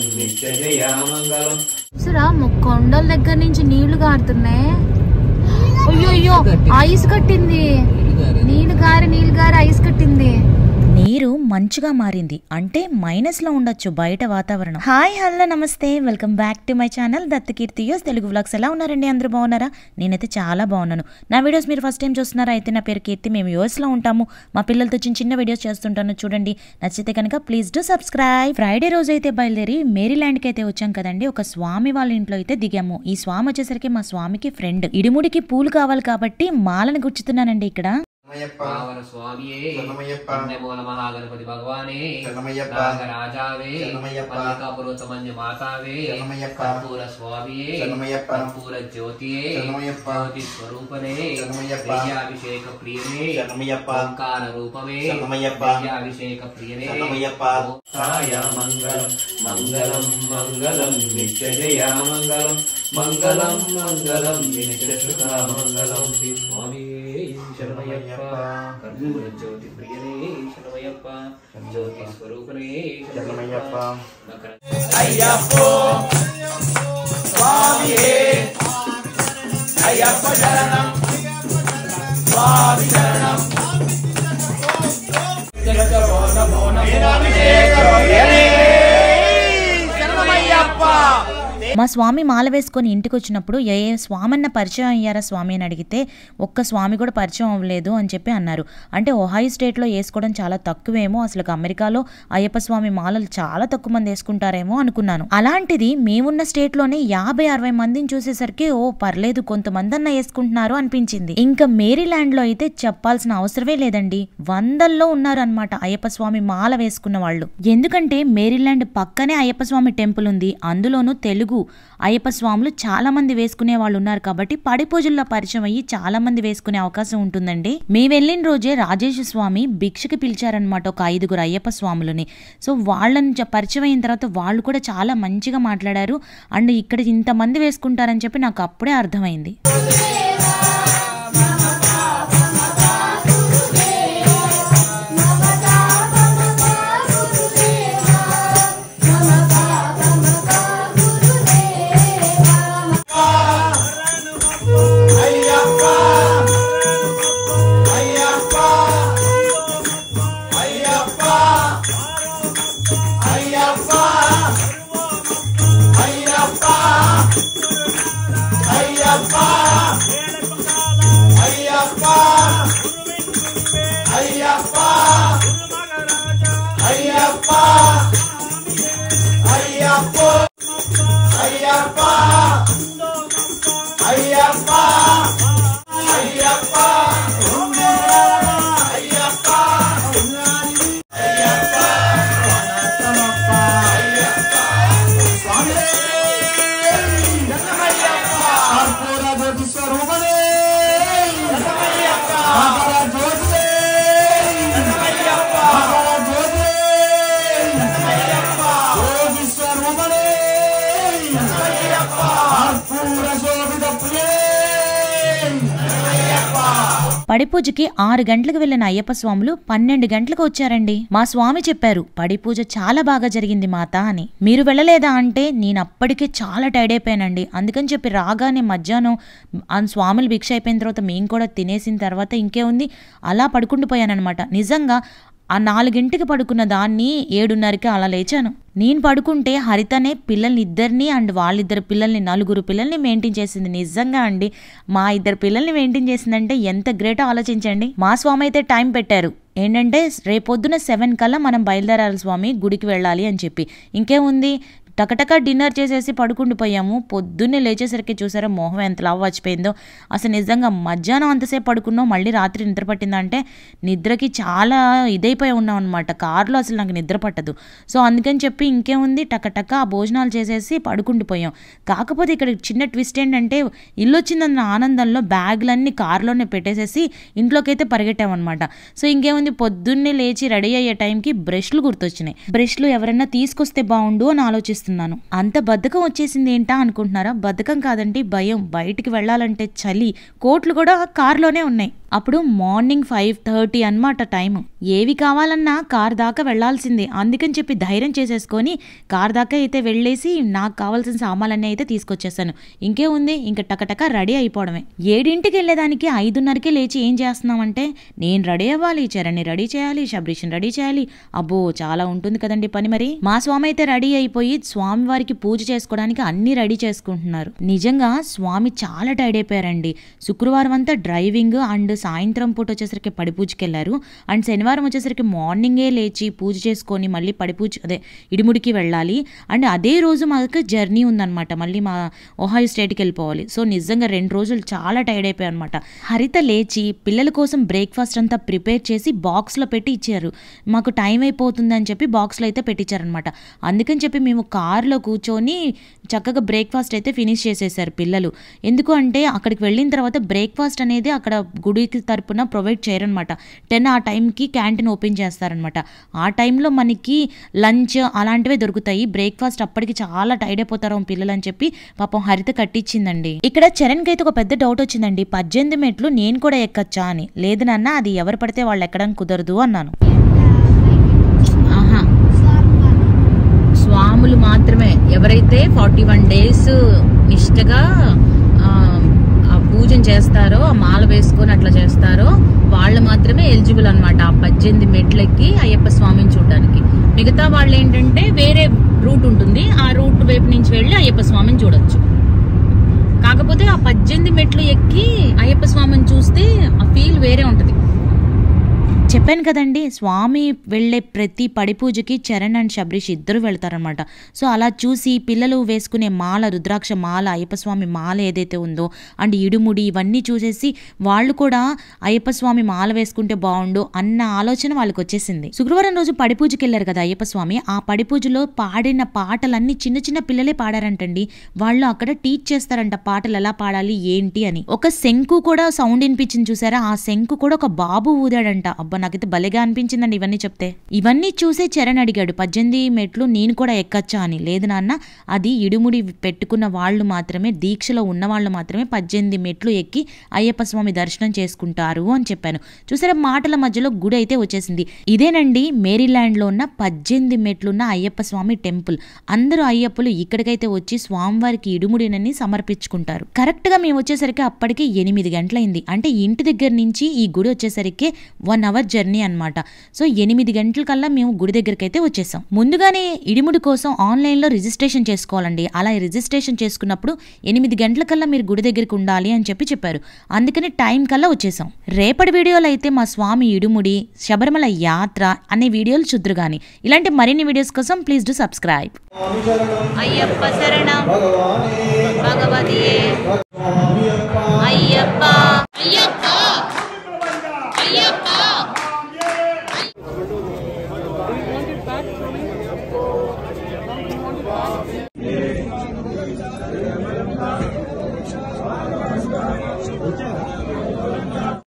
నిత్య జయామంగళం చూరా కొండల దగ్గర నుంచి నీళ్లు గారుతున్నాయి అయ్యో అయ్యో ఐస్ కట్టింది నీళ్లు గారి నీళ్లు గారి ఐస్ కట్టింది నీరు మంచుగా మారింది అంటే మైనస్ లో ఉండొచ్చు బయట వాతావరణం హాయ్ హలో నమస్తే welcome back to my channel Dattakirti యోస్ తెలుగు వ్లాగ్స్ ఎలా ఉన్నారండి అందరూ బాగున్నారా నేనైతే చాలా బాగున్నాను నా వీడియోస్ మీరు ఫస్ట్ టైం చూస్తున్నారా అయితే నా పేరు కీర్తి మేము యూఎస్ లో ఉంటాము మా పిల్లలతో చిన్న చిన్న వీడియోస్ చేస్తుంటాను చూడండి నచ్చితే కనుక ప్లీజ్ డు సబ్స్క్రైబ్ ఫ్రైడే రోజు అయితే బయలుదేరి మేరీల్యాండ్కి అయితే వచ్చాం కదండి ఒక స్వామి వాళ్ళ ఇంట్లో అయితే దిగాము ఈ స్వామి వచ్చేసరికి మా స్వామికి ఫ్రెండ్ ఇడిముడికి పూలు కావాలి కాబట్టి మాలను గుచ్చుతున్నానండి ఇక్కడ శరణమయ్యప్ప పావన స్వామియే శరణమయ్యప్ప నమో నమః గణపతి భగవానే శరణమయ్యప్ప నాగరాజావే శరణమయ్యప్ప మల్లికాపురోత్తమన్య మాతావే శరణమయ్యప్ప కర్పూర స్వామియే శరణమయ్యప్ప కర్పూర జ్యోతియే శరణమయ్యప్ప జ్యోతి స్వరూపనే శరణమయ్యప్ప దయ్యాభిషేక ప్రియనే శరణమయ్యప్ప ఓంకార రూపమే శరణమయ్యప్ప దయ్యాభిషేక ప్రియనే శరణమయ్యప్ప ఓంకాయ మంగళం మంగళం మంగళం నిత్య జయామంగళం మంగళం మంగళం నిత్య శుభమంగళం శ్రీ స్వామి శరణమయ్యప్ప కర్పూర జ్యోతి ప్రియనే శరణమయ్యప్ప జ్యోతి స్వరూపనే శరణమయ్యప్ప మకర మా స్వామి మాల వేసుకొని ఇంటికి వచ్చినప్పుడు ఏ ఏ స్వామన్న పరిచయం అయ్యారా స్వామి అని అడిగితే ఒక్క స్వామి కూడా పరిచయం అవ్వలేదు అని చెప్పి అన్నారు అంటే ఒహాయి స్టేట్లో వేసుకోవడం చాలా తక్కువేమో అసలు అమెరికాలో అయ్యప్ప స్వామి మాలలు చాలా తక్కువ మంది వేసుకుంటారేమో అనుకున్నాను అలాంటిది మేమున్న స్టేట్లోనే యాభై అరవై మందిని చూసేసరికి ఓ పర్లేదు కొంతమంది అన్న వేసుకుంటున్నారు అనిపించింది ఇంకా మేరీల్యాండ్లో అయితే చెప్పాల్సిన అవసరమే లేదండి వందల్లో ఉన్నారనమాట అయ్యప్ప స్వామి మాల వేసుకున్న వాళ్ళు ఎందుకంటే మేరీల్యాండ్ పక్కనే అయ్యప్ప స్వామి టెంపుల్ ఉంది అందులోనూ తెలుగు అయ్యప్ప స్వాములు చాలా మంది వేసుకునే వాళ్ళు ఉన్నారు కాబట్టి పడి పూజల్లో పరిచయం అయ్యి చాలా మంది వేసుకునే అవకాశం ఉంటుందండి మేము వెళ్ళిన రోజే రాజేష్ స్వామి భిక్షకి పిలిచారనమాట ఒక ఐదుగురు అయ్యప్ప స్వాములని సో వాళ్ళని చ- పరిచయం అయిన తర్వాత వాళ్ళు కూడా చాలా మంచిగా మాట్లాడారు అండ్ ఇక్కడ ఇంతమంది వేసుకుంటారని చెప్పి నాకు అప్పుడే అర్థమైంది పడిపూజకి ఆరు గంటలకు వెళ్ళిన అయ్యప్ప స్వాములు పన్నెండు గంటలకు వచ్చారండి మా స్వామి చెప్పారు పడిపూజ చాలా బాగా జరిగింది మాత అని మీరు వెళ్ళలేదా అంటే నేను అప్పటికే చాలా టైర్డ్ అయిపోయానండి అందుకని చెప్పి రాగానే మధ్యాహ్నం ఆ స్వాములు భిక్ష అయిపోయిన తర్వాత మేము కూడా తినేసిన తర్వాత ఇంకే ఉంది అలా పడుకుండిపోయానమాట నిజంగా ఆ నాలుగింటికి పడుకున్న దాన్ని ఏడున్నరకి అలా లేచాను నేను పడుకుంటే హరితనే పిల్లల్ని ఇద్దరిని అండ్ వాళ్ళిద్దరు పిల్లల్ని నలుగురు పిల్లల్ని మెయింటైన్ చేసింది నిజంగా అండి మా ఇద్దరు పిల్లల్ని మెయింటైన్ చేసిందంటే ఎంత గ్రేటో ఆలోచించండి మా స్వామి అయితే టైం పెట్టారు ఏంటంటే రేపొద్దున సెవెన్ కల్లా మనం బయలుదేరాలి స్వామి గుడికి వెళ్ళాలి అని చెప్పి ఇంకేముంది టకటక డిన్నర్ చేసేసి పడుకుండిపోయాము పొద్దున్నే లేచేసరికి చూసారా మొహం ఎంత లావు వచ్చిపోయిందో అసలు నిజంగా మధ్యాహ్నం అంతసేపు పడుకున్నాం మళ్ళీ రాత్రి నిద్ర పట్టిందంటే నిద్రకి చాలా ఇదైపోయి ఉన్నాం అనమాట కారులో అసలు నాకు నిద్ర పట్టదు సో అందుకని చెప్పి ఇంకేముంది టకటక ఆ భోజనాలు చేసేసి పడుకుండిపోయాం కాకపోతే ఇక్కడ చిన్న ట్విస్ట్ ఏంటంటే ఇల్లు వచ్చిందన్న ఆనందంలో బ్యాగులన్నీ కారులోనే పెట్టేసేసి ఇంట్లోకి అయితే పరిగెట్టామన్నమాట సో ఇంకేముంది పొద్దున్నే లేచి రెడీ అయ్యే టైంకి బ్రష్లు గుర్తొచ్చినాయి బ్రష్లు ఎవరైనా తీసుకొస్తే బాగుండు అని ఆలోచిస్తున్నాను అంత బద్ధకం వచ్చేసింది ఏంటా అనుకుంటున్నారా బద్ధకం కాదండి భయం బయటికి వెళ్ళాలంటే చలి కోట్లు కూడా కారులోనే ఉన్నాయి అప్పుడు మార్నింగ్ ఫైవ్ థర్టీ అనమాట టైం ఏవి కావాలన్నా కార్ దాకా వెళ్లాల్సిందే అందుకని చెప్పి ధైర్యం చేసేసుకొని కార్ దాకా అయితే వెళ్ళేసి నాకు కావాల్సిన సామాన్లన్నీ అయితే తీసుకొచ్చేసాను ఇంకే ఉంది ఇంకా టకటక రెడీ అయిపోవడమే ఏడింటికి వెళ్ళేదానికి ఐదున్నరకే లేచి ఏం చేస్తున్నామంటే నేను రెడీ అవ్వాలి చరణ్ని రెడీ చేయాలి శబరీష్ని రెడీ చేయాలి అబ్బో చాలా ఉంటుంది కదండి పని మరి మా స్వామి అయితే రెడీ అయిపోయి స్వామి వారికి పూజ చేసుకోవడానికి అన్ని రెడీ చేసుకుంటున్నారు నిజంగా స్వామి చాలా టైర్డ్ అయిపోయారండి శుక్రవారం అంతా డ్రైవింగ్ అండ్ సాయంత్రం పూట వచ్చేసరికి పడి పూజకి వెళ్ళారు అండ్ శనివారం వచ్చేసరికి మార్నింగే లేచి పూజ చేసుకొని మళ్ళీ పడి పూజ అదే ఇడిముడికి వెళ్ళాలి అండ్ అదే రోజు మాకు జర్నీ ఉందన్నమాట మళ్ళీ మా ఒహాయో స్టేట్కి వెళ్ళిపోవాలి సో నిజంగా రెండు రోజులు చాలా టైర్డ్ అయిపోయాయి అనమాట హరిత లేచి పిల్లల కోసం బ్రేక్ఫాస్ట్ అంతా ప్రిపేర్ చేసి బాక్స్లో పెట్టి ఇచ్చారు మాకు టైం అయిపోతుందని చెప్పి బాక్స్లో అయితే పెట్టించారనమాట అందుకని చెప్పి మేము కార్లో కూర్చొని చక్కగా బ్రేక్ఫాస్ట్ అయితే ఫినిష్ చేసేసారు పిల్లలు ఎందుకు అంటే అక్కడికి వెళ్ళిన తర్వాత బ్రేక్ఫాస్ట్ అనేది అక్కడ గుడికి తరపున ప్రొవైడ్ చేయరనమాట టెన్ ఆ టైంకి క్యాంటీన్ ఓపెన్ చేస్తారనమాట ఆ టైంలో మనకి లంచ్ అలాంటివే దొరుకుతాయి బ్రేక్ఫాస్ట్ అప్పటికి చాలా టైర్డ్ అయిపోతారు పిల్లలు అని చెప్పి పాపం హరిత కట్టించిందండి ఇక్కడ చరణ్కి అయితే ఒక పెద్ద డౌట్ వచ్చిందండి పద్దెనిమిది మెట్లు నేను కూడా ఎక్కచ్చా అని లేదు నాన్న అది ఎవరు పడితే వాళ్ళు ఎక్కడం కుదరదు అన్నాను ఆహా స్వాములు మాత్రమే ఎవరైతే ఫార్టీ వన్ డేస్ నిష్టగా ఆ, ఆ పూజన చేస్తారో ఆ మాల వేసుకొని అట్లా చేస్తారో వాళ్ళు మాత్రమే ఎలిజిబుల్ అన్నమాట ఆ పద్దెనిమిది మెట్లెక్కి అయ్యప్ప స్వామిని చూడడానికి మిగతా వాళ్ళు ఏంటంటే వేరే రూట్ ఉంటుంది ఆ రూట్ వైపు నుంచి వెళ్ళి అయ్యప్ప స్వామిని చూడొచ్చు కాకపోతే ఆ పద్దెనిమిది మెట్లు ఎక్కి అయ్యప్ప స్వామిని చూస్తే ఆ ఫీల్ వేరే ఉంటది చెప్పాను కదండి స్వామి వెళ్ళే ప్రతి పడి పూజకి చరణ్ అండ్ శబరీష్ ఇద్దరు వెళ్తారనమాట సో అలా చూసి పిల్లలు వేసుకునే మాల రుద్రాక్ష మాల అయ్యప్ప స్వామి మాల ఏదైతే ఉందో అండ్ ఇడుముడి ఇవన్నీ చూసేసి వాళ్ళు కూడా అయ్యప్ప స్వామి మాల వేసుకుంటే బాగుండు అన్న ఆలోచన వాళ్ళకి వచ్చేసింది శుక్రవారం రోజు పడి పూజకి వెళ్ళారు కదా అయ్యప్ప స్వామి ఆ పడి పూజలో పాడిన పాటలన్నీ చిన్న చిన్న పిల్లలే పాడారంటండి వాళ్ళు అక్కడ టీచ్ చేస్తారంట పాటలు ఎలా పాడాలి ఏంటి అని ఒక శంకు కూడా సౌండ్ వినిపించింది చూసారా ఆ శంకు కూడా ఒక బాబు ఊదాడంట అబ్బా నాకైతే భలేగా అనిపించిందండి ఇవన్నీ చెప్తే ఇవన్నీ చూసే చరణ్ అడిగాడు పద్దెనిమిది మెట్లు నేను కూడా ఎక్కచ్చా అని లేదు నాన్న అది ఇడుముడి పెట్టుకున్న వాళ్ళు మాత్రమే దీక్షలో ఉన్న వాళ్ళు మాత్రమే పద్దెనిమిది మెట్లు ఎక్కి అయ్యప్ప స్వామి దర్శనం చేసుకుంటారు అని చెప్పాను చూసారా మాటల మధ్యలో గుడి అయితే వచ్చేసింది ఇదేనండి మేరీల్యాండ్ లో ఉన్న పద్దెనిమిది మెట్లున్న అయ్యప్ప స్వామి టెంపుల్ అందరూ అయ్యప్పలు ఇక్కడికైతే వచ్చి స్వామివారికి ఇడుముడినని సమర్పించుకుంటారు కరెక్ట్ గా మేము వచ్చేసరికి అప్పటికి ఎనిమిది గంటలైంది అంటే ఇంటి దగ్గర నుంచి ఈ గుడి వచ్చేసరికి వన్ అవర్ జర్నీ అన్నమాట సో ఎనిమిది గంటల కల్లా మేము గుడి దగ్గరికి అయితే వచ్చేసాం ముందుగానే ఇడిముడి కోసం ఆన్లైన్ లో రిజిస్ట్రేషన్ చేసుకోవాలండి అలా రిజిస్ట్రేషన్ చేసుకున్నప్పుడు ఎనిమిది గంటల కల్లా మీరు గుడి దగ్గరికి ఉండాలి అని చెప్పి చెప్పారు అందుకని టైం కల్లా వచ్చేసాం రేపటి వీడియోలో అయితే మా స్వామి ఇడుముడి శబరిమల యాత్ర అనే వీడియోలు చూద్దరు గాని ఇలాంటి మరిన్ని వీడియోస్ కోసం ప్లీజ్ డు సబ్స్క్రైబ్ అయ్యప్ప శరణం భగవతియే అయ్యప్ప